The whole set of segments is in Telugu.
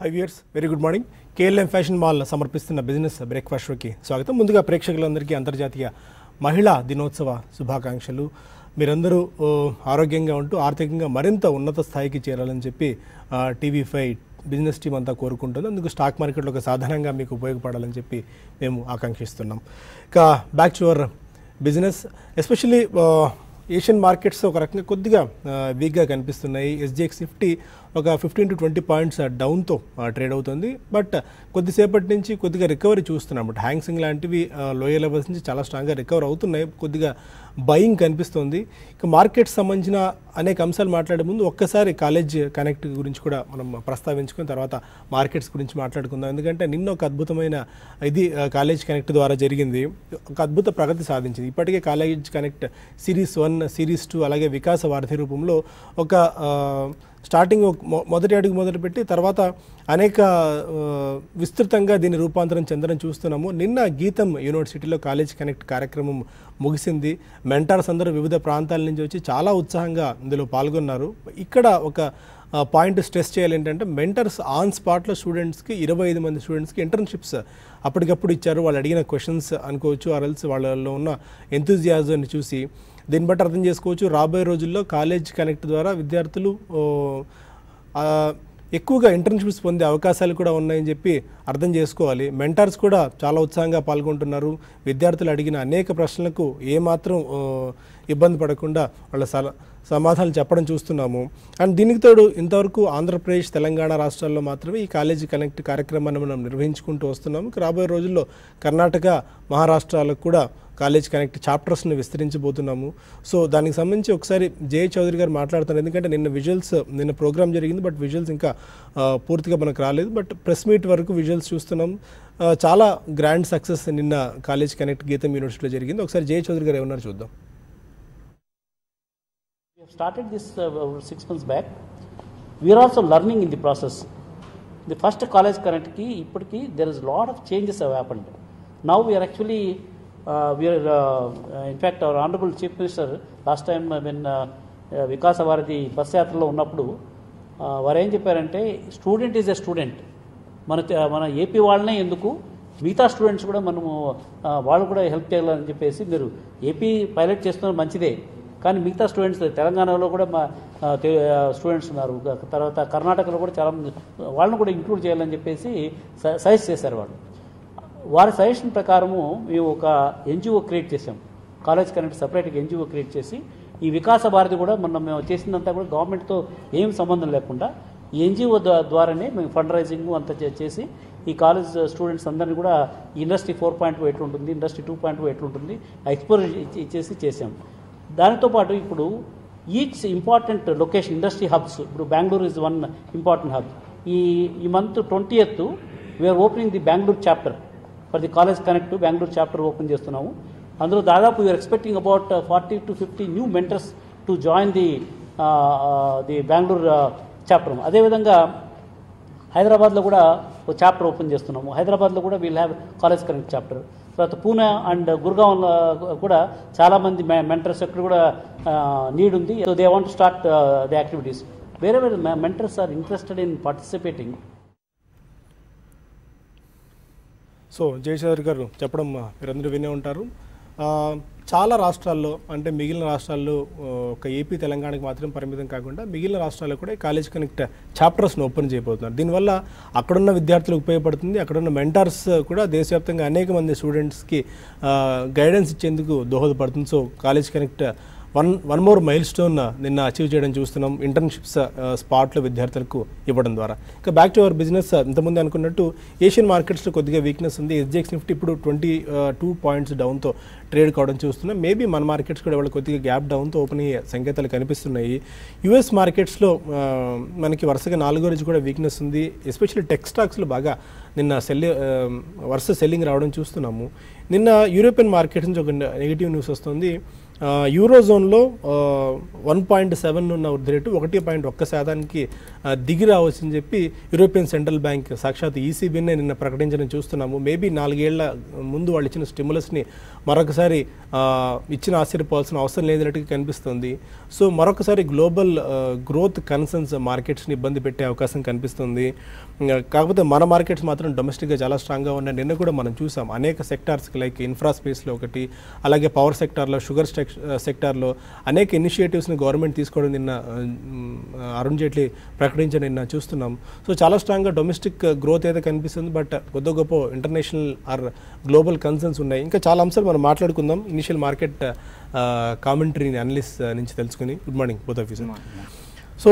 High viewers very good morning KLM fashion mall సమర్పిస్తున్న బిజినెస్ బ్రేక్ఫాస్ట్ షోకి స్వాగతం ముందుగా ప్రేక్షకులందరికీ అంతర్జాతీయ మహిళా దినోత్సవ శుభాకాంక్షలు మీరందరూ ఓ, ఆరోగ్యంగా ఉంటూ ఆర్థికంగా మరింత ఉన్నత స్థాయికి చేరాలని చెప్పి టీవీ ఫైవ్ బిజినెస్ టీం అంతా కోరుకుంటుంది అందుకు స్టాక్ మార్కెట్లో ఒక సాధనంగా మీకు ఉపయోగపడాలని చెప్పి మేము ఆకాంక్షిస్తున్నాం ఇక back to your business especially Asian markets ఒక రకంగా కొద్దిగా వీక్గా కనిపిస్తున్నాయి ఎస్జిఎక్స్ నిఫ్టీ ఒక ఫిఫ్టీన్ టు ట్వంటీ పాయింట్స్ డౌన్తో ట్రేడ్ అవుతుంది బట్ కొద్దిసేపటి నుంచి కొద్దిగా రికవరీ చూస్తున్నాం బట్ హ్యాంగ్సింగ్ లాంటివి లోయర్ లెవెల్స్ నుంచి చాలా స్ట్రాంగ్గా రికవర్ అవుతున్నాయి కొద్దిగా బయింగ్ కనిపిస్తుంది ఇక మార్కెట్స్ సంబంధించిన అనేక అంశాలు మాట్లాడే ముందు ఒక్కసారి కాలేజ్ కనెక్ట్ గురించి కూడా మనం ప్రస్తావించుకుని తర్వాత మార్కెట్స్ గురించి మాట్లాడుకుందాం ఎందుకంటే నిన్న ఒక అద్భుతమైన ఇది ఆ, కాలేజ్ కనెక్ట్ ద్వారా జరిగింది ఒక అద్భుత ప్రగతి సాధించింది ఇప్పటికే college connect series one series two అలాగే వికాస వారధి రూపంలో ఒక ఆ, స్టార్టింగ్ ఒక మొ- మొదటి అడుగు మొదలుపెట్టి తర్వాత అనేక ఆ, విస్తృతంగా దీని రూపాంతరం చెందడం చూస్తున్నాము నిన్న గీతం యూనివర్సిటీలో కాలేజ్ కనెక్ట్ కార్యక్రమం ముగిసింది మెంటార్స్ అందరూ వివిధ ప్రాంతాల నుంచి వచ్చి చాలా ఉత్సాహంగా ఇందులో పాల్గొన్నారు ఇక్కడ ఒక ఆ, పాయింట్ స్ట్రెస్ చేయాలి ఏంటంటే మెంటర్స్ ఆన్ స్పాట్లో స్టూడెంట్స్కి ఇరవై ఐదు మంది స్టూడెంట్స్కి ఇంటర్న్షిప్స్ అప్పటికప్పుడు ఇచ్చారు వాళ్ళు అడిగిన క్వశ్చన్స్ అనుకోవచ్చు ఆర్ఎల్స్ వాళ్ళలో ఉన్న ఎంతూజియాజాన్ని చూసి దీన్ని బట్టి అర్థం చేసుకోవచ్చు రాబోయే రోజుల్లో కాలేజ్ కనెక్ట్ ద్వారా విద్యార్థులు ఓ, ఆ, ఎక్కువగా ఇంటర్న్షిప్స్ పొందే అవకాశాలు కూడా ఉన్నాయని చెప్పి అర్థం చేసుకోవాలి మెంటార్స్ కూడా చాలా ఉత్సాహంగా పాల్గొంటున్నారు విద్యార్థులు అడిగిన అనేక ప్రశ్నలకు ఏమాత్రం ఆ, ఇబ్బంది పడకుండా వాళ్ళ సల సమాధానాలు చెప్పడం చూస్తున్నాము అండ్ దీనికి తోడు ఇంతవరకు ఆంధ్రప్రదేశ్ తెలంగాణ రాష్ట్రాల్లో మాత్రమే ఈ కాలేజీ కనెక్ట్ కార్యక్రమాన్ని మనం నిర్వహించుకుంటూ వస్తున్నాము ఇక రాబోయే రోజుల్లో కర్ణాటక మహారాష్ట్రాలకు కూడా కాలేజ్ కనెక్ట్ చాప్టర్స్ని విస్తరించబోతున్నాము సో దానికి సంబంధించి ఒకసారి జే చౌదరి గారు మాట్లాడుతున్నారు ఎందుకంటే నిన్న విజువల్స్ నిన్న ప్రోగ్రామ్ జరిగింది బట్ విజువల్స్ ఇంకా ఆ, పూర్తిగా మనకు రాలేదు బట్ ప్రెస్ మీట్ వరకు విజువల్స్ చూస్తున్నాం ఆ, చాలా గ్రాండ్ సక్సెస్ నిన్న కాలేజ్ కనెక్ట్ గీతం యూనివర్సిటీలో జరిగింది ఒకసారి జే చౌదరి గారు ఏమన్నారు చూద్దాం We have started this uh, over six months back. We are also learning in the process. The first college currently, ఇప్పటికి there is lot of changes have happened. Now we are actually, uh, we are, uh, uh, in fact, our honorable chief minister last time uh, when uh, uh, వికాస వారిది బస్ యాత్రలో ఉన్నప్పుడు uh, వారు ఏం చెప్పారంటే స్టూడెంట్ ఈజ్ ఎ స్టూడెంట్ మన తె- మన ఏపీ వాళ్ళనే ఎందుకు మిగతా స్టూడెంట్స్ కూడా మనము ఆ, వాళ్ళు కూడా హెల్ప్ చేయాలని చెప్పేసి మీరు ఏపీ పైలట్ చేస్తున్నారు మంచిదే కానీ మిగతా స్టూడెంట్స్ తెలంగాణలో కూడా మా ఆ, తె- ఆ, స్టూడెంట్స్ ఉన్నారు గ- తర్వాత కర్ణాటకలో కూడా చాలా మంది వాళ్ళని కూడా ఇంక్లూడ్ చేయాలని చెప్పేసి స- సజెస్ట్ చేశారు వాళ్ళు వారి సజెషన్ ప్రకారము మేము ఒక ఎన్జిఓ క్రియేట్ చేసాం కాలేజ్ కనెక్ట్ సపరేట్గా ఎన్జిఓ క్రియేట్ చేసి ఈ వికాస భారతి కూడా మొన్న మేము చేసిందంతా కూడా గవర్నమెంట్తో ఏం సంబంధం లేకుండా ఈ ఎన్జిఓ ద్వారానే మేము ఫండ్ రైజింగ్ అంతా చే- చేసి ఈ కాలేజ్ స్టూడెంట్స్ అందరినీ కూడా ఇండస్ట్రీ ఫోర్ పాయింట్ టూ ఎట్లుంటుంది ఇండస్ట్రీ టూ పాయింట్ టూ ఎట్లుంటుంది ఎక్స్పోజ్ ఇచ్చేసి చేసాం దానితో పాటు ఇప్పుడు each important location industry hubs ఇప్పుడు Bengaluru is one important hub ఈ ఈ month twenty eighth we are opening the Bengaluru chapter for the college connect Bengaluru chapter open చేస్తున్నాము అందులో దాదాపు we are expecting about forty to fifty new mentors to join the the Bengaluru chapter అదేవిధంగా హైదరాబాద్లో కూడా ఒక చాప్టర్ ఓపెన్ చేస్తున్నాము హైదరాబాద్లో కూడా we'll have college connect chapter తర్వాత పూణే అండ్ గుర్గాంలో కూడా చాలామంది మెంటర్స్ అక్కడ కూడా నీడ్ ఉంది so they want start the activities వేరే వేరే mentors are interested in participating so Jayachandra garu చెప్పడం ఆ, మీరందరూ వినే ఉంటారు ఆ, చాలా రాష్ట్రాల్లో అంటే మిగిలిన రాష్ట్రాల్లో ఆ, ఒక ఏపీ తెలంగాణకి మాత్రం పరిమితం కాకుండా మిగిలిన రాష్ట్రాల్లో కూడా ఈ కాలేజ్ కనెక్ట్ చాప్టర్స్ను ఓపెన్ చేయబోతున్నారు దీనివల్ల అక్కడున్న విద్యార్థులకు ఉపయోగపడుతుంది అక్కడున్న మెంటార్స్ కూడా దేశవ్యాప్తంగా అనేక మంది స్టూడెంట్స్కి గైడెన్స్ ఇచ్చేందుకు దోహదపడుతుంది so college connect one one more milestone నిన్న అచీవ్ చేయడం చూస్తున్నాం ఇంటర్న్షిప్స్ స్పాట్లో విద్యార్థులకు ఇవ్వడం ద్వారా ఇక బ్యాక్ టు అవర్ బిజినెస్ ఇంతకుముందు అనుకున్నట్టు ఏషియన్ మార్కెట్స్లో కొద్దిగా వీక్నెస్ ఉంది ఎస్జెక్స్ నిఫ్టీ ఇప్పుడు ట్వంటీ టూ పాయింట్స్ డౌన్తో ట్రేడ్ కావడం చూస్తున్నాం మేబీ మన మార్కెట్స్ కూడా ఇవాళ కొద్దిగా గ్యాప్ డౌన్తో ఓపెన్ అయ్యే సంకేతాలు కనిపిస్తున్నాయి యుఎస్ మార్కెట్స్లో ఆ, మనకి వరుసగా నాలుగో రోజు కూడా వీక్నెస్ ఉంది ఎస్పెషల్లీ టెక్ స్టాక్స్లో బాగా నిన్న సెల్లి ఆ, వరుస సెల్లింగ్ రావడం చూస్తున్నాము నిన్న యూరోపియన్ మార్కెట్ నుంచి ఒక నెగిటివ్ న్యూస్ వస్తుంది ఆ, యూరో జోన్లో వన్ పాయింట్ సెవెన్ ఉన్న వృద్ధి రేటు ఒకటి పాయింట్ ఒక్క శాతానికి ఆ, దిగి రావచ్చని చెప్పి యూరోపియన్ సెంట్రల్ బ్యాంక్ సాక్షాత్ ఈసీబీనే నిన్న ప్రకటించడం చూస్తున్నాము మేబీ నాలుగేళ్ల ముందు వాళ్ళు ఇచ్చిన స్టిములస్ని మరొకసారి ఆ, ఇచ్చిన ఆశ్చర్యపోవాల్సిన అవసరం లేనట్టుగా కనిపిస్తుంది సో మరొకసారి గ్లోబల్ గ్రోత్ కన్సర్న్స్ మార్కెట్స్ని ఇబ్బంది పెట్టే అవకాశం కనిపిస్తుంది ఇంకా కాకపోతే మన మార్కెట్స్ మాత్రం డొమెస్టిక్గా చాలా స్ట్రాంగ్గా ఉన్నాయి నిన్న కూడా మనం చూసాం అనేక సెక్టార్స్కి లైక్ ఇన్ఫ్రా స్పేస్లో ఒకటి అలాగే పవర్ సెక్టార్లో షుగర్ స్టెక్ సెక్టార్లో అనేక ఇనిషియేటివ్స్ని గవర్నమెంట్ తీసుకోవడం నిన్న ఆ, మ్, అరుణ్ జైట్లీ ప్రకటించడం నిన్న చూస్తున్నాం సో చాలా స్ట్రాంగ్గా డొమెస్టిక్ గ్రోత్ అయితే కనిపిస్తుంది బట్ కొద్ది గొప్ప ఇంటర్నేషనల్ ఆర్ గ్లోబల్ కన్సర్న్స్ ఉన్నాయి ఇంకా చాలా అంశాలు మనం మాట్లాడుకుందాం ఇనిషియల్ మార్కెట్ కామెంటరీని అనలిస్ట్ నుంచి తెలుసుకుని good morning both officer so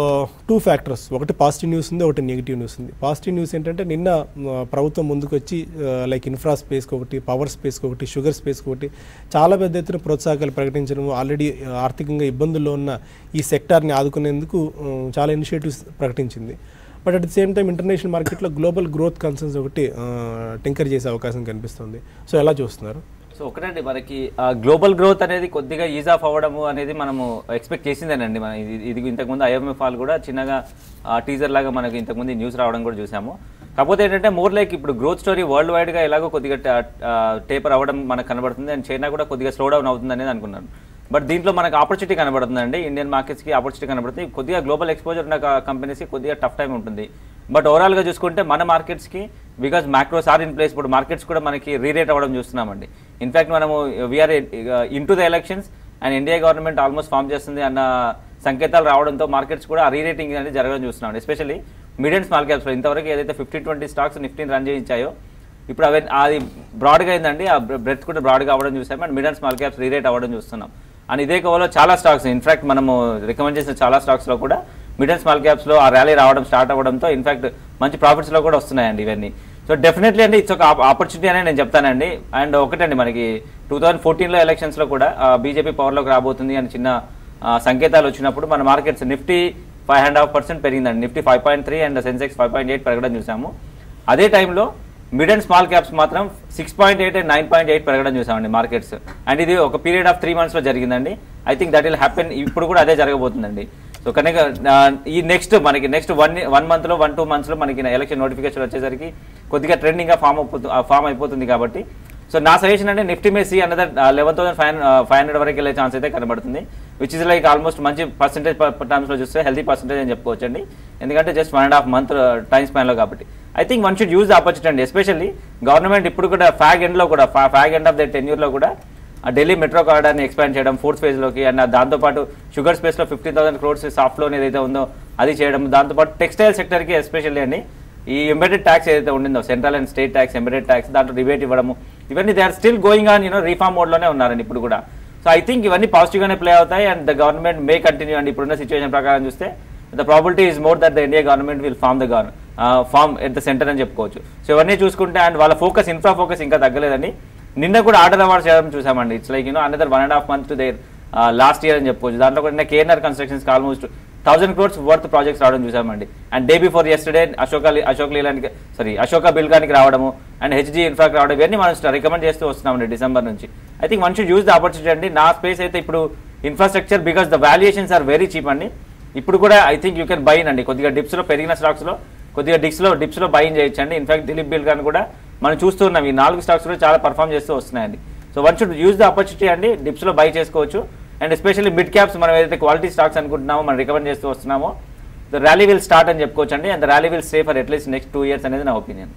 two factors ఒకటి పాజిటివ్ న్యూస్ ఉంది ఒకటి నెగిటివ్ న్యూస్ ఉంది పాజిటివ్ న్యూస్ ఏంటంటే నిన్న ఆ, ప్రభుత్వం ముందుకు వచ్చి లైక్ ఇన్ఫ్రా స్పేస్కి ఒకటి పవర్ స్పేస్కి ఒకటి షుగర్ స్పేస్కి ఒకటి చాలా పెద్ద ఎత్తున ప్రోత్సాహకాలు ప్రకటించడం ఆల్రెడీ ఆర్థికంగా ఇబ్బందుల్లో ఉన్న ఈ సెక్టార్ని ఆదుకునేందుకు ఆ, చాలా ఇనిషియేటివ్స్ ప్రకటించింది but at the same time international మార్కెట్లో గ్లోబల్ గ్రోత్ కన్సర్న్స్ ఒకటి టింకర్ చేసే అవకాశం కనిపిస్తుంది సో ఎలా చూస్తున్నారు సో ఒకటండి మనకి గ్లోబల్ గ్రోత్ అనేది కొద్దిగా ఈజ్ ఆఫ్ అవ్వడము అనేది మనము ఎక్స్పెక్ట్ చేసిందేనండి మన ఇది ఇది ఇంతకుముందు ఐఎంఎఫ్ వాళ్ళు కూడా చిన్నగా టీజర్ లాగా మనకి ఇంతకుముందు న్యూస్ రావడం కూడా చూసాము కాకపోతే ఏంటంటే మోర్ లైక్ ఇప్పుడు గ్రోత్ స్టోరీ వరల్డ్ వైడ్గా ఎలాగో కొద్దిగా టేపర్ అవ్వడం మనకు కనబడుతుంది అండ్ చైనా కూడా కొద్దిగా స్లో డౌన్ అవుతుంది అనేది అనుకున్నాను బట్ దీంట్లో మనకు ఆపర్చునిటీ కనబడుతుందండి ఇండియన్ మార్కెట్స్కి ఆపర్చునిటీ కనబడుతుంది కొద్దిగా గ్లోబల్ ఎక్స్పోజర్ ఉన్న కంపెనీస్కి కొద్దిగా టఫ్ టైం ఉంటుంది బట్ ఓవరాల్గా చూసుకుంటే మన మార్కెట్స్కి because macros are in place ఇప్పుడు మార్కెట్స్ కూడా మనకి రీరేట్ అవ్వడం చూస్తున్నామండి ఇన్ఫాక్ట్ మనము we are in to the elections and India government almost form చేస్తుంది అన్న సంకేతాలు రావడంతో మార్కెట్స్ కూడా ఆ రీరేటింగ్ అనేది జరగడం చూస్తున్నాం ఎస్పెషల్లీ మిడ్ అండ్ స్మాల్ క్యాప్స్లో ఇంతవరకు ఏదైతే ఫిఫ్టీ ట్వంటీ స్టాక్స్ నిఫ్టీని రన్ చేయించాయో ఇప్పుడు అవి అది బ్రాడ్గా అయిందండి ఆ బ్రెత్ కూడా బ్రాడ్గా అవ్వడం చూసాం and mid and small caps rerate అవ్వడం చూస్తున్నాం అండ్ ఇదే కోవలో చాలా స్టాక్స్ ఇన్ఫాక్ట్ మనము రికమెండ్ చేసిన చాలా స్టాక్స్లో కూడా మిడ్ అండ్ స్మాల్ క్యాప్స్లో ఆ ర్యాలీ రావడం స్టార్ట్ అవ్వడంతో ఇన్ఫాక్ట్ మంచి ప్రాఫిట్స్లో కూడా వస్తున్నాయండి ఇవన్నీ సో డెఫినెట్లీ అండి ఇట్స్ ఒక ఆపర్చునిటీ అనే నేను చెప్తానండి అండ్ ఒకటండి మనకి టూ థౌసండ్ ఫోర్టీన్లో ఎలక్షన్స్లో కూడా బీజేపీ పవర్లోకి రాబోతుంది అని చిన్న ఆ, సంకేతాలు వచ్చినప్పుడు మన markets Nifty five and half percent పెరిగిందండి Nifty five point three and Sensex five point eight పెరగడం చూసాము అదే టైంలో మిడ్ అండ్ స్మాల్ క్యాప్స్ మాత్రం six point eight and nine point eight పెరగడం చూసామండి మార్కెట్స్ అండ్ ఇది ఒక పీరియడ్ ఆఫ్ త్రీ మంత్స్లో జరిగిందండి I think that will happen ఇప్పుడు కూడా అదే జరగబోతుందండి సో కనుక ఆ, ఈ నెక్స్ట్ మనకి నెక్స్ట్ వన్ వన్ మంత్లో వన్ టూ మంత్స్లో మనకి ఎలక్షన్ నోటిఫికేషన్ వచ్చేసరికి కొద్దిగా ట్రెండింగ్గా ఫామ్ అయిపోతుంది ఫామ్ అయిపోతుంది కాబట్టి సో నా సజెషన్ అంటే Nifty may see another eleven thousand five five hundred వరకు వెళ్ళే ఛాన్స్ అయితే కనబడుతుంది విచ్ ఇస్ లైక్ ఆల్మోస్ట్ మంచి పర్సెంటేజ్ టర్మ్స్లో చూస్తే హెల్తీ పర్సెంటేజ్ అని చెప్పుకోవచ్చు అండి ఎందుకంటే just one and half month time స్పాన్లో కాబట్టి I think one should use the opportunity అండి ఎస్పెషల్లీ గవర్నమెంట్ ఇప్పుడు కూడా ఫ్యాగ్ ఎండ్లో కూడా ఫ్యాగ్ ఎండ్ ఆఫ్ ద టెన్యూర్లో కూడా ఆ ఢిల్లీ మెట్రో కారిడార్ని ఎక్స్పాండ్ చేయడం ఫోర్త్ ఫేజ్లోకి అండ్ దాంతోపాటు షుగర్ స్పేస్లో fifteen thousand crores soft loan ఏదైతే ఉందో అది చేయడం దాంతోపాటు టెక్స్టైల్ సెక్టర్కి ఎస్పెషల్లీ అండి ఈ ఎంబెడెడ్ ట్యాక్స్ ఏదైతే ఉండిందో central and state tax embedded tax దాంట్లో రిబేట్ ఇవ్వడము ఇవన్నీ they are still going on you know reform మోడ్లోనే ఉన్నారండి ఇప్పుడు కూడా సో ఐ థింక్ ఇవన్నీ పాజిటివ్గానే ప్లే అవుతాయి and the government may continue అండి ఇప్పుడున్న సిచ్యువేషన్ ప్రకారం చూస్తే the probability is more that the India government will form the government form at the centre అని చెప్పుకోవచ్చు సో ఇవన్నీ చూసుకుంటే అండ్ వాళ్ళ ఫోకస్ ఇన్ఫ్రా ఫోకస్ ఇంకా తగ్గలేదండి నిన్న కూడా ఆర్డర్ అవార్డ్స్ చేయడం చూసామండి it's like you know another one and half month to there last year అని చెప్పుకోవచ్చు దాంట్లో కూడా KNR constructions almost thousand crores worth projects రావడం చూసామండి and day before yesterday Ashoka Ashok లీలానికి సారీ అశోక బిల్గానికి రావడము అండ్ హెచ్జీ ఇన్ఫ్రాకి రావడం ఇవన్నీ మనం రికమెండ్ చేస్తూ వస్తున్నామండి డిసెంబర్ నుంచి I think one should use the opportunity అండి నా స్పేస్ అయితే ఇప్పుడు infrastructure because the valuations are very cheap అండి ఇప్పుడు కూడా I think you can buy అండి కొద్దిగా డిప్స్లో పెరిగిన స్టాక్స్లో కొద్దిగా డిప్స్లో డిప్స్లో బైన్ చేయొచ్చండి ఇన్ఫాక్ట్ దిలీప్ బిల్ గాని కూడా మనం చూస్తూ ఉన్నాం ఈ నాలుగు స్టాక్స్ కూడా చాలా పర్ఫామ్ చేస్తూ వస్తున్నాయండి so one should use the opportunity అండి డిప్స్లో బై చేసుకోవచ్చు అండ్ ఎస్పెషల్లీ మిడ్ క్యాప్స్ మనం ఏదైతే క్వాలిటీ స్టాక్స్ అనుకుంటున్నామో మనం రికమెండ్ చేస్తూ వస్తున్నామో ద ర్యాలీ విల్ స్టార్ట్ అని చెప్పుకోవచ్చు అండి and the rally will stay for at least next two years అనేది నా ఒపీనియన్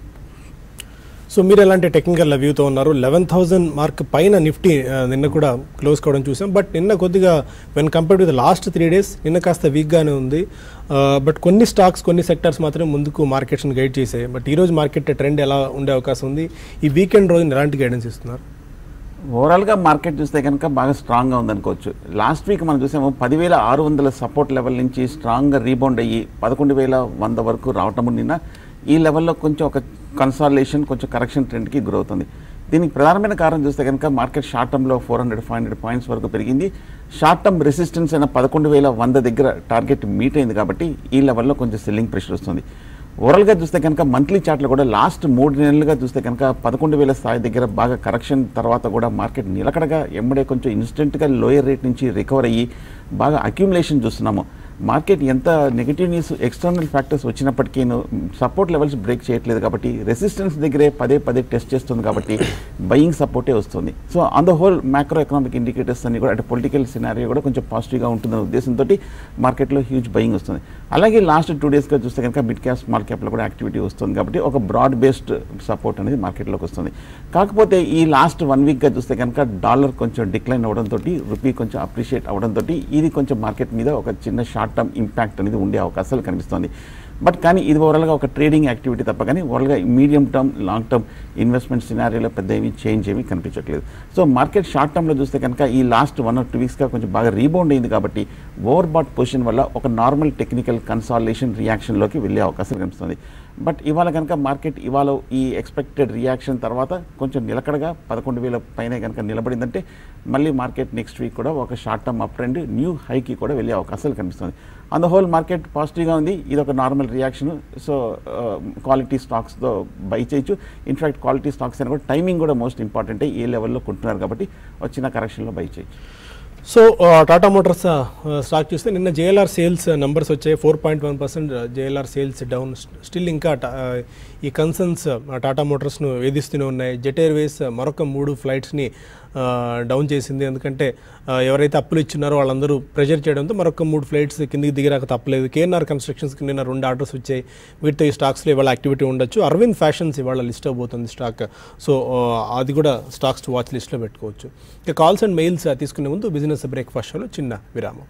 సో మీరు ఎలాంటి టెక్నికల్ వ్యూతో ఉన్నారు లెవెన్ థౌసండ్ మార్క్ పైన నిఫ్టీ ఆ, నిన్న కూడా క్లోజ్ కావడం చూసాం బట్ నిన్న కొద్దిగా when compared with last three days నిన్న కాస్త వీక్గానే ఉంది బట్ కొన్ని స్టాక్స్ కొన్ని సెక్టర్స్ మాత్రం ముందుకు మార్కెట్స్ని గైడ్ చేసాయి బట్ ఈ రోజు మార్కెట్ ట్రెండ్ ఎలా ఉండే అవకాశం ఉంది ఈ వీకెండ్ రోజున ఎలాంటి గైడెన్స్ ఇస్తున్నారు ఓవరాల్గా మార్కెట్ చూస్తే కనుక బాగా స్ట్రాంగ్గా ఉందనుకోవచ్చు లాస్ట్ వీక్ మనం చూసాము పదివేల ఆరు వందల సపోర్ట్ లెవెల్ నుంచి స్ట్రాంగ్గా రీబౌండ్ అయ్యి పదకొండు వేల వంద వరకు రావటం నిన్న ఈ లెవెల్లో కొంచెం ఒక కన్సాలేషన్ కొంచెం కరెక్షన్ ట్రెండ్కి గురవుతుంది దీనికి ప్రధానమైన కారణం చూస్తే కనుక మార్కెట్ షార్ట్ టర్మ్లో four hundred five hundred points వరకు పెరిగింది షార్ట్ టర్మ్ రెసిస్టెన్స్ అయిన పదకొండు వేల వంద దగ్గర టార్గెట్ మీట్ అయింది కాబట్టి ఈ లెవెల్లో కొంచెం సెల్లింగ్ ప్రెషర్ వస్తుంది ఓవరాల్గా చూస్తే కనుక మంత్లీ చార్ట్లో కూడా లాస్ట్ మూడు నెలలుగా చూస్తే కనుక పదకొండు వేల స్థాయి దగ్గర బాగా కరెక్షన్ తర్వాత కూడా మార్కెట్ నిలకడగా ఎమ్మడే కొంచెం ఇన్స్టెంట్గా లోయర్ రేట్ నుంచి రికవర్ అయ్యి బాగా అక్యుములేషన్ చూస్తున్నాము మార్కెట్ ఎంత నెగిటివ్ న్యూస్ ఎక్స్టర్నల్ ఫ్యాక్టర్స్ వచ్చినప్పటికీ సపోర్ట్ లెవెల్స్ బ్రేక్ చేయట్లేదు కాబట్టి రెసిస్టెన్స్ దగ్గరే పదే పదే టెస్ట్ చేస్తుంది కాబట్టి బయింగ్ సపోర్టే వస్తుంది so on the whole macro economic indicators అన్ని కూడా అంటే పొలిటికల్ సినారియో కూడా కొంచెం పాజిటివ్గా ఉంటుందనే ఉద్దేశంతో మార్కెట్లో హ్యూజ్ బయింగ్ వస్తుంది అలాగే లాస్ట్ టూ డేస్గా చూస్తే కనుక మిడ్ క్యాప్ స్మాల్ క్యాప్లో కూడా యాక్టివిటీ వస్తుంది కాబట్టి ఒక బ్రాడ్ బేస్డ్ సపోర్ట్ అనేది మార్కెట్లోకి వస్తుంది కాకపోతే ఈ లాస్ట్ వన్ వీక్గా చూస్తే కనుక డాలర్ కొంచెం డిక్లైన్ అవడంతో రూపీ కొంచెం అప్రిషియేట్ అవడంతో ఇది కొంచెం మార్కెట్ మీద ఒక చిన్న షార్ట్ టర్మ్ ఇంపాక్ట్ అనేది ఉండే అవకాశాలు కనిపిస్తుంది బట్ కానీ ఇది ఓవరాల్గా ఒక ట్రేడింగ్ యాక్టివిటీ తప్ప కానీ ఓవరాల్గా medium term long term investment సినారియోలో పెద్ద ఏమీ చేంజ్ ఏమీ కనిపించట్లేదు సో మార్కెట్ షార్ట్ టర్మ్లో చూస్తే కనుక ఈ లాస్ట్ వన్ ఆర్ టూ వీక్స్గా కొంచెం బాగా రీబౌండ్ అయింది కాబట్టి ఓవర్ బాట్ పొజిషన్ వల్ల ఒక నార్మల్ టెక్నికల్ కన్సాలేషన్ రియాక్షన్లోకి వెళ్ళే అవకాశం కనిపిస్తుంది బట్ ఇవాళ కనుక మార్కెట్ ఇవాళ ఈ ఎక్స్పెక్టెడ్ రియాక్షన్ తర్వాత కొంచెం నిలకడగా పదకొండు వేల పైన కనుక నిలబడిందంటే మళ్ళీ మార్కెట్ నెక్స్ట్ వీక్ కూడా ఒక short term up trend new హైకి కూడా వెళ్ళే అవకాశాలు కనిపిస్తుంది ఆన్ ద హోల్ మార్కెట్ పాజిటివ్గా ఉంది ఇది ఒక నార్మల్ రియాక్షన్ సో క్వాలిటీ స్టాక్స్తో బై చేయొచ్చు ఇన్ఫాక్ట్ క్వాలిటీ స్టాక్స్ అని కూడా టైమింగ్ కూడా మోస్ట్ ఇంపార్టెంట్ ఏ లెవెల్లో కొంటున్నారు కాబట్టి వచ్చిన కరెక్షన్లో బై చేయొచ్చు సో ఆ, టాటా మోటార్స్ ఆ, స్టాక్ చూస్తే నిన్న జేఎల్ఆర్ సేల్స్ నెంబర్స్ వచ్చాయి four point one percent JLR sales down still ఇంకా టా- ఆ, ఈ కన్సర్న్స్ టాటా మోటార్స్ను వేధిస్తూనే ఉన్నాయి జెట్ ఎయిర్వేస్ మరొక మూడు ఫ్లైట్స్ని డౌన్ చేసింది ఎందుకంటే ఆ, ఎవరైతే అప్పులు ఇచ్చున్నారో వాళ్ళందరూ ప్రెషర్ చేయడంతో మరొక మూడు ఫ్లైట్స్ కిందికి దిగిరాక తప్పలేదు కేఎన్ఆర్ కన్స్ట్రక్షన్స్కి నిన్న రెండు ఆర్డర్స్ వచ్చాయి వీటితో ఈ స్టాక్స్లో ఇవాళ యాక్టివిటీ ఉండొచ్చు అరవింద్ ఫ్యాషన్స్ ఇవాళ లిస్ట్ అవబోతుంది స్టాక్ సో ఆ, అది కూడా స్టాక్స్ టు వాచ్ లిస్ట్లో పెట్టుకోవచ్చు ఇక కాల్స్ అండ్ మెయిల్స్ తీసుకునే ముందు బిజినెస్ బ్రేక్ఫాస్ట్ షోలో చిన్న విరామం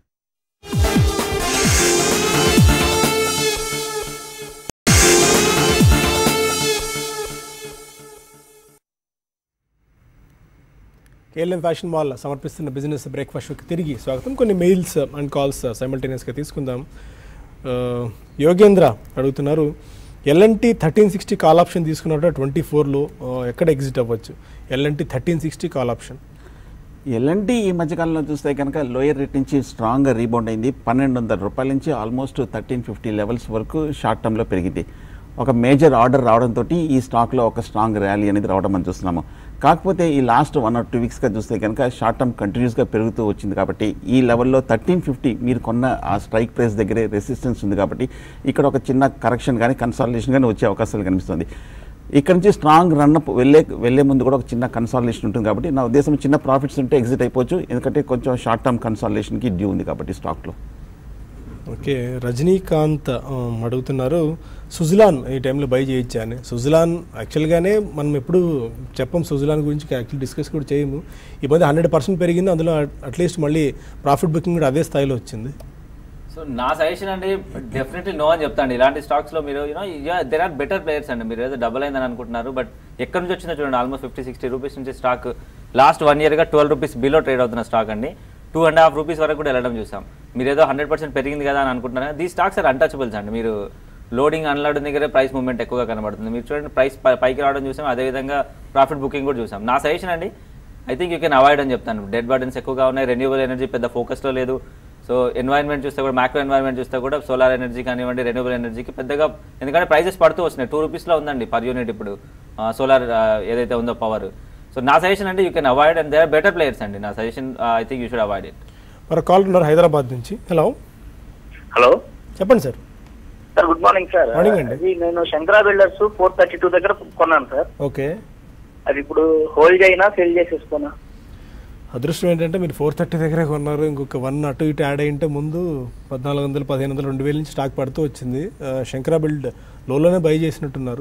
కేఎల్ఎం ఫ్యాషన్ మాల్ సమర్పిస్తున్న బిజినెస్ బ్రేక్ఫాస్ట్కి తిరిగి స్వాగతం కొన్ని మెయిల్స్ అండ్ కాల్స్ సైమల్టేనియస్గా తీసుకుందాం ఆ, యోగేంద్ర అడుగుతున్నారు LNT thirteen sixty call option తీసుకున్నట్టు ట్వంటీ ఫోర్లో ఎక్కడ ఎగ్జిట్ అవ్వచ్చు LNT thirteen sixty call option LNT ఈ మధ్యకాలంలో చూస్తే కనుక లోయర్ రేట్ నుంచి స్ట్రాంగ్గా రీబౌండ్ అయింది పన్నెండు వందల రూపాయల నుంచి ఆల్మోస్ట్ థర్టీన్ ఫిఫ్టీ లెవెల్స్ వరకు షార్ట్ టర్మ్లో పెరిగింది ఒక మేజర్ ఆర్డర్ రావడంతో ఈ స్టాక్లో ఒక స్ట్రాంగ్ ర్యాలీ అనేది రావడం మనం చూస్తున్నాము కాకపోతే ఈ లాస్ట్ వన్ ఆర్ టూ వీక్స్గా చూస్తే కనుక షార్ట్ టర్మ్ కంటిన్యూస్గా పెరుగుతూ వచ్చింది కాబట్టి ఈ లెవెల్లో థర్టీన్ ఫిఫ్టీ మీరు కొన్న ఆ స్ట్రైక్ ప్రైస్ దగ్గరే రెసిస్టెన్స్ ఉంది కాబట్టి ఇక్కడ ఒక చిన్న కరెక్షన్ కానీ కన్సాలిడేషన్ కానీ వచ్చే అవకాశాలు కనిపిస్తుంది ఇక్కడ నుంచి స్ట్రాంగ్ రన్అప్ వెళ్ళే వెళ్ళే ముందు కూడా ఒక చిన్న కన్సాలిడేషన్ ఉంటుంది కాబట్టి నా ఉద్దేశం చిన్న ప్రాఫిట్స్ ఉంటే ఎగ్జిట్ అయిపోవచ్చు ఎందుకంటే కొంచెం షార్ట్ టర్మ్ కన్సాలిడేషన్కి డ్యూ ఉంది కాబట్టి స్టాక్లో ఓకే రజనీకాంత్ ఆ, అడుగుతున్నారు సుజలాన్ ఈ టైంలో బై చేయొచ్చా అని సుజలాన్ యాక్చువల్గానే మనం ఎప్పుడు చెప్పం సుజలాన్ గురించి యాక్చువల్ డిస్కస్ కూడా చేయము ఈ మధ్య హండ్రెడ్ పర్సెంట్ పెరిగింది అందులో అట్లీస్ట్ మళ్ళీ ప్రాఫిట్ బుకింగ్ కూడా అదే స్థాయిలో వచ్చింది సో నా సజెషన్ అండి డెఫినెట్లీ నో అని చెప్తాను ఇలాంటి స్టాక్స్ లో మీరు you know there are better players అండి మీరు ఏదో డబుల్ అయిందని అనుకుంటున్నారు బట్ ఎక్కడి నుంచి వచ్చిందో చూడండి ఆల్మోస్ట్ ఫిఫ్టీ సిక్స్టీ రూపీస్ నుంచి స్టాక్ లాస్ట్ వన్ ఇయర్ గా ట్వెల్వ్ రూపీస్ బిలో ట్రేడ్ అవుతున్న స్టాక్ అండి టూ అండ్ హాఫ్ రూపీస్ వరకు కూడా వెళ్ళడం చూసాం మీరు ఏదో హండ్రెడ్ పర్సెంట్ పెరిగింది కదా అని అనుకుంటున్నారు దీ స్టాక్స్ ఆర్ అన్టచబుల్స్ అండి మీరు లోడింగ్ అన్లోడింగ్ దగ్గరే ప్రైస్ మూవ్మెంట్ ఎక్కువగా కనబడుతుంది మీరు చూడండి ప్రైస్ పైకి రావడం చూసాం అదేవిధంగా ప్రాఫిట్ బుకింగ్ కూడా చూసాం నా సజెషన్ అండి I think you can avoid అని చెప్తాను డెడ్ బర్డన్స్ ఎక్కువగా ఉన్నాయి రెన్యూబుల్ ఎనర్జీ పెద్ద ఫోకస్లో లేదు సో ఎన్వైరన్మెంట్ చూస్తే కూడా మ్యాక్రో ఎన్వైరన్మెంట్ చూస్తే కూడా సోలార్ ఎనర్జీ కానివ్వండి రెన్యూబుల్ ఎనర్జీకి పెద్దగా ఎందుకంటే ప్రైజెస్ పడుతూ వస్తున్నాయి టూ రూపీస్లో ఉందండి పర్ యూనిట్ ఇప్పుడు సోలార్ ఏదైతే ఉందో పవర్ సో నా సజెషన్ అంటే you can avoid and they are better players అండి నా suggestion I think you should avoid it మరి కాల్ ఉన్నారు హైదరాబాద్ నుంచి హలో హలో చెప్పండి sir sir good morning sir Morning అండి. అది నేను Shankara Builders four thirty two దగ్గర కొన్నాను సార్ ఓకే అది ఇప్పుడు హోల్డ్ అయినా సెల్ చేసేసుకోనా అదృష్టం ఏంటంటే మీరు ఫోర్ థర్టీ దగ్గరే కొన్నారు ఇంకొక వన్ అటు ఇటు యాడ్ అయ్యింటే ముందు పద్నాలుగు వందలు పదిహేను వందలు రెండు వేల నుంచి స్టాక్ పడుతూ వచ్చింది ఆ, శంకరా బిల్డ్ లోలోనే బై చేసినట్టున్నారు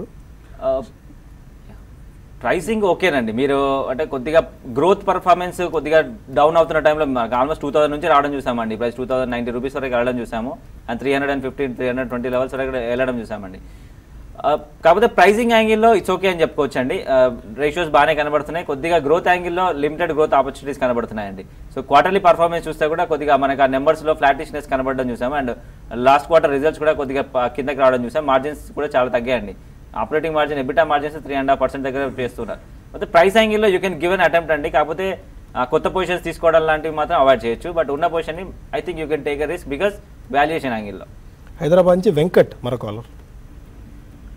ప్రైసింగ్ ఓకేనండి మీరు అంటే కొద్దిగా గ్రోత్ పర్ఫార్మెన్స్ కొద్దిగా డౌన్ అవుతున్న టైంలో మనకు ఆల్మోస్ట్ టూ థౌసండ్ నుంచి రావడం చూసామండి price two thousand ninety rupees వరకు వెళ్ళడం చూసాము and three hundred and fifteen three hundred twenty levels వరకు వెళ్ళడం చూసామండి ఆ, కాకపోతే ప్రైసింగ్ యాంగిల్లో ఇట్స్ ఓకే అని చెప్పుకోవచ్చు అండి రేషియోస్ బాగానే కనబడుతున్నాయి కొద్దిగా గ్రోత్ యాంగిల్లో లిమిటెడ్ గ్రోత్ ఆపర్చునిటీస్ కనబడుతున్నాయండి సో క్వార్టర్లీ పర్ఫార్మెన్స్ చూస్తే కూడా కొద్దిగా మనకు ఆ నెంబర్స్లో ఫ్లాటిష్నెస్ కనబడడం చూసాము అండ్ లాస్ట్ క్వార్టర్ రిజల్ట్స్ కూడా కొద్దిగా ప- కిందకి రావడం చూసాం మార్జిన్స్ కూడా చాలా తగ్గాయండి operating margin EBITDA margins three and half percent దగ్గర చేస్తున్నారు అయితే ప్రైస్ యాంగిల్లో యూ కెన్ గివెన్ అటెంప్ట్ అండి కాకపోతే ఆ, కొత్త పొజిషన్స్ తీసుకోవడం లాంటివి మాత్రం అవాయిడ్ చేయొచ్చు బట్ ఉన్న పొజిషన్ని I think you can take a risk because valuation యాంగిల్లో హైదరాబాద్ నుంచి వెంకట్ మరో కాలర్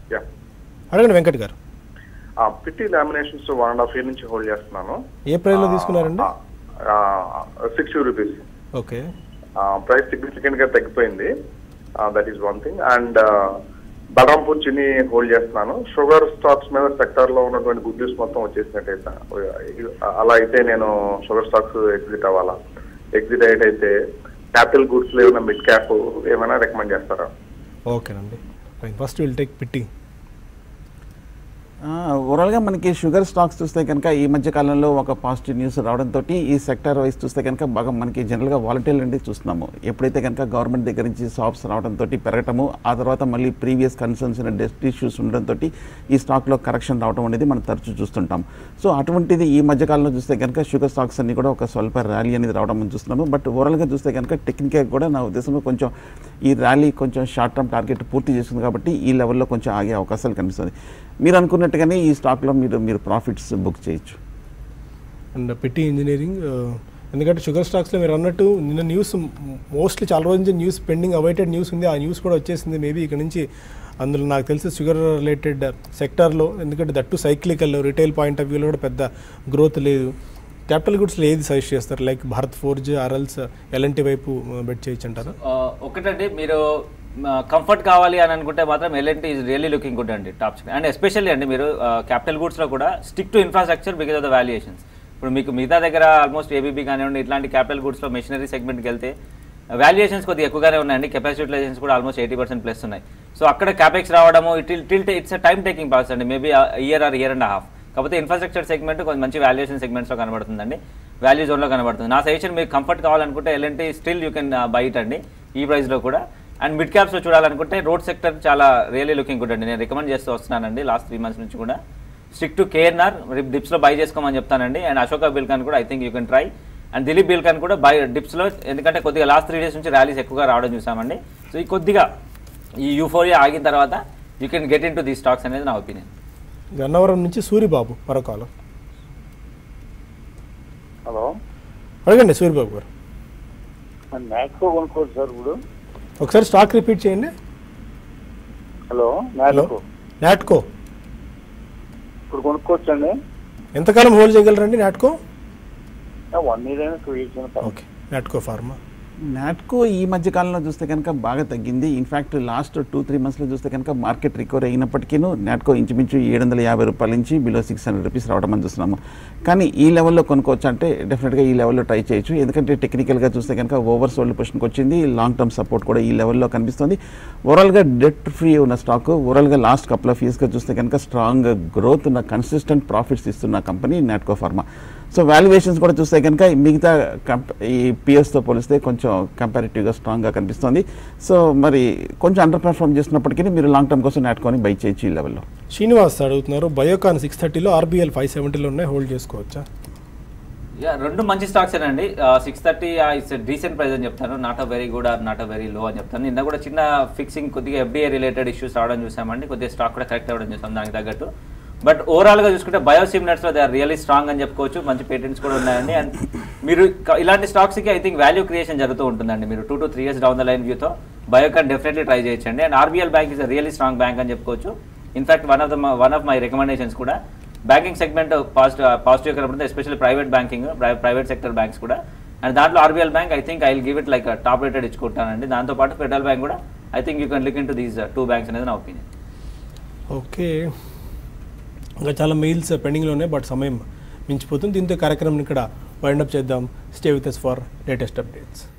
యా అడగండి Venkat garu Pitti Laminations one and half year నుంచి హోల్డ్ చేస్తున్నాను ఏ ప్రైస్లో తీసుకున్నారండి sixty rupees okay price significant గా తగ్గిపోయింది that is one thing and Balrampur Chini hold చేస్తున్నాను షుగర్ స్టాక్స్ మీద సెక్టర్ లో ఉన్నటువంటి గుడ్ న్యూస్ మొత్తం వచ్చేసినట్టయితే అలా అయితే నేను షుగర్ స్టాక్స్ ఎగ్జిట్ అవ్వాలా ఎగ్జిట్ అయ్యేటైతే క్యాపిటల్ గుడ్స్ లో ఏమైనా మిడ్ క్యాప్ ఏమైనా రికమెండ్ చేస్తారా ఓకేనండి ఫస్ట్ విల్ టేక్ పిట్టి ఓవరాల్గా మనకి షుగర్ స్టాక్స్ చూస్తే కనుక ఈ మధ్య కాలంలో ఒక పాజిటివ్ న్యూస్ రావడంతో ఈ సెక్టర్ వైజ్ చూస్తే కనుక బాగా మనకి జనరల్గా వాలంటీర్ అనేది చూస్తున్నాము ఎప్పుడైతే కనుక గవర్నమెంట్ దగ్గర నుంచి సాప్స్ రావడంతో పెరగటము ఆ తర్వాత మళ్ళీ ప్రీవియస్ కన్సర్న్స్ డెస్ట్ ఇష్యూస్ ఉండడంతో ఈ స్టాక్లో కరెక్షన్ రావడం అనేది మనం తరచూ చూస్తుంటాం సో అటువంటిది ఈ మధ్య కాలంలో చూస్తే కనుక షుగర్ స్టాక్స్ అన్ని కూడా ఒక స్వల్ప ర్యాలీ అనేది రావడం మనం చూస్తున్నాము బట్ ఓవరాల్గా చూస్తే కనుక టెక్నికల్ కూడా నా ఉద్దేశంలో కొంచెం ఈ ర్యాలీ కొంచెం షార్ట్ టర్మ్ టార్గెట్ పూర్తి చేస్తుంది కాబట్టి ఈ లెవెల్లో కొంచెం ఆగే అవకాశాలు కనిపిస్తుంది మీరు అనుకున్నట్టుగానే ఈ స్టాక్లో మీరు మీరు ప్రాఫిట్స్ బుక్ చేయొచ్చు అండ్ పిట్టి ఇంజనీరింగ్ ఆ, ఎందుకంటే షుగర్ స్టాక్స్లో మీరు అన్నట్టు నిన్న న్యూస్ మోస్ట్లీ చాలా రోజు నుంచి న్యూస్ పెండింగ్ అవైటెడ్ న్యూస్ ఉంది ఆ న్యూస్ కూడా వచ్చేసింది మేబీ ఇక్కడ నుంచి అందులో నాకు తెలిసి షుగర్ రిలేటెడ్ సెక్టార్లో ఎందుకంటే that cyclical retail point of వ్యూలో కూడా పెద్ద గ్రోత్ లేదు క్యాపిటల్ గుడ్స్లో ఏది సజెస్ట్ చేస్తారు లైక్ భారత్ ఫోర్జ్ ఆర్ఎల్స్ ఎల్ఎన్టీ వైపు బెట్ చేయొచ్చు అంటారా ఆ, ఒకటండి మీరు కంఫర్ట్ కావాలి అని అనుకుంటే మాత్రం LNT is really looking good అండి టాప్ అండ్ ఎస్పెషల్లీ అండి మీరు క్యాపిటల్ గూడ్స్లో కూడా stick to infrastructure because of the valuations ఇప్పుడు మీకు మిగతా దగ్గర ఆల్మోస్ట్ ఏబీబీ కానివ్వండి ఇట్లాంటి క్యాపిటల్ గూడ్స్లో మెషినరీ సెగ్మెంట్కి వెళ్తే వాల్యుయేషన్స్ కొద్దిగా ఎక్కువగానే ఉన్నాయండి కెపాసిటీ యూటిలైజేషన్స్ కూడా ఆల్మోస్ట్ ఎయిటీ పర్సెంట్ ప్లస్ ఉన్నాయి సో అక్కడ క్యాపెక్స్ రావడము it till it's time taking process అండి maybe year or year and half కాకపోతే ఇన్ఫ్రాస్ట్రక్చర్ సెగ్మెంట్ కొంచెం మంచి వాల్యుయేషన్ సెగ్మెంట్స్లో కనబడుతుందండి వాల్యూ జోన్లో కనబడుతుంది నా సజెషన్ మీకు కంఫర్ట్ కావాలనుకుంటే LNT still you can buy it అండి ఈ ప్రైస్లో కూడా అండ్ మిడ్ క్యాప్స్లో చూడాలనుకుంటే రోడ్ సెక్టర్ చాలా రియల్లీ లుకింగ్ గుడ్ అండి నేను రికమెండ్ చేస్తూ వస్తున్నానండి లాస్ట్ త్రీ మంత్స్ నుంచి కూడా స్టిక్ టు కేఎన్ఆర్ డిప్స్లో బై చేసుకోమని చెప్తానండి అండ్ అశోక బిల్కాన్ కూడా I think you can try and Dilip Buildcon కూడా బై డిప్స్లో ఎందుకంటే కొద్దిగా లాస్ట్ త్రీ డేస్ నుంచి ర్యాలీస్ ఎక్కువగా రావడం చూసామండి సో ఈ కొద్దిగా ఈ యూఫోరియా ఆగిన తర్వాత you can get in to the stocks అనేది నా ఒపీనియన్ గన్నవరం నుంచి సూరిబాబు మరో కాలం హలో అడగండి సూరిబాబు గారు మ్యాక్సో కొనుక్కోవచ్చు సార్ ఇప్పుడు ఒకసారి స్టాక్ రిపీట్ చేయండి హలో హలో మ్యాక్సో నాట్కో ఇప్పుడు కొనుక్కోవచ్చండి ఎంతకాలం హోల్డ్ చేయగలరండి నాట్కో వన్ ఇయర్ అయినా టూ ఇయర్స్ అయినా ఓకే నాట్కో ఫార్మా నాట్కో ఈ మధ్య కాలంలో చూస్తే కనుక బాగా తగ్గింది ఇన్ఫ్యాక్ట్ లాస్ట్ టూ త్రీ మంత్స్లో చూస్తే కనుక మార్కెట్ రికవర్ అయినప్పటికీ నాట్కో ఇంచుమించు ఏడు వందల యాభై రూపాయల నుంచి బిలో సిక్స్ హండ్రెడ్ రూపీస్ రావడం అని చూస్తున్నాము కానీ ఈ లెవెల్లో కొనుక్కోవచ్చు అంటే డెఫినెట్గా ఈ లెవెల్లో ట్రై చేయొచ్చు ఎందుకంటే టెక్నికల్గా చూస్తే కనుక ఓవర్ సోల్డ్ పొజిషన్కి వచ్చింది లాంగ్ టర్మ్ సపోర్ట్ కూడా ఈ లెవెల్లో కనిపిస్తుంది ఓవరాల్గా డెట్ ఫ్రీ ఉన్న స్టాక్ ఓవరాల్గా లాస్ట్ కపుల్ ఆఫ్ ఇయర్స్గా చూస్తే కనుక స్ట్రాంగ్ గ్రోత్ ఉన్న కన్సిస్టెంట్ ప్రాఫిట్స్ ఇస్తున్న company Natco Pharma so valuations కూడా చూస్తే కనుక మిగతా కంప ఈ పిఎస్తో పోలిస్తే కొంచెం కంపారిటివ్గా స్ట్రాంగ్గా కనిపిస్తుంది సో మరి కొంచెం అండర్ పెర్ఫార్మ్ చేస్తున్నప్పటికీ మీరు లాంగ్ టర్మ్ కోసం నాటుకొని బై చేయొచ్చు ఈ లెవెల్లో శ్రీనివాస్ అడుగుతున్నారు బయోకాన్ సిక్స్ థర్టీలో ఆర్బీఎల్ ఫైవ్ సెవెంటీలో ఉన్నాయి హోల్డ్ చేసుకోవచ్చా యా రెండు మంచి స్టాక్స్ అండి six thirty it's decent price అని చెప్తాను not a very good or not a very low అని చెప్తాను నిన్న కూడా చిన్న ఫిక్సింగ్ కొద్దిగా ఎఫ్డీఏ రిలేటెడ్ ఇష్యూస్ రావడం చూసామండి కొద్దిగా స్టాక్ కూడా కరెక్ట్ అవ్వడం చూసాం దానికి తగ్గట్టు బట్ ఓవరాల్ గా చూసుకుంటే బయోసిమినర్స్ లో దే ఆర్ రియల్లీ స్ట్రాంగ్ అని చెప్పుకోవచ్చు మంచి పేటెంట్స్ కూడా ఉన్నాయండి అండ్ మీరు క- ఇలాంటి స్టాక్స్ కి ఐ థింక్ వాల్యూ క్రియేషన్ జరుగుతూ ఉంటుందండి మీరు two to three years down the line వ్యూతో బయోకాన్ డెఫినెట్లీ ట్రై చేయొచ్చండి and RBL Bank is really strong bank అని చెప్పుకోవచ్చు in fact one of the one of my recommendations కూడా బ్యాంకింగ్ సెగ్మెంట్ పాజిటివ్ పాజిటివ్ కనబడుతుంది especially private banking private sector banks కూడా అండ్ దాంట్లో RBL Bank I think I will give it like top rated ఇచ్చుకుంటానండి దాంతో పాటు ఫెడరల్ బ్యాంక్ కూడా I think you can look in to these two banks అనేది నా ఒపీనియన్ ఓకే ఇంకా చాలా మెయిల్స్ పెండింగ్లో ఉన్నాయి బట్ సమయం మించిపోతుంది దీంతో ఈ కార్యక్రమం ఇక్కడ వైండప్ చేద్దాం stay with us for latest updates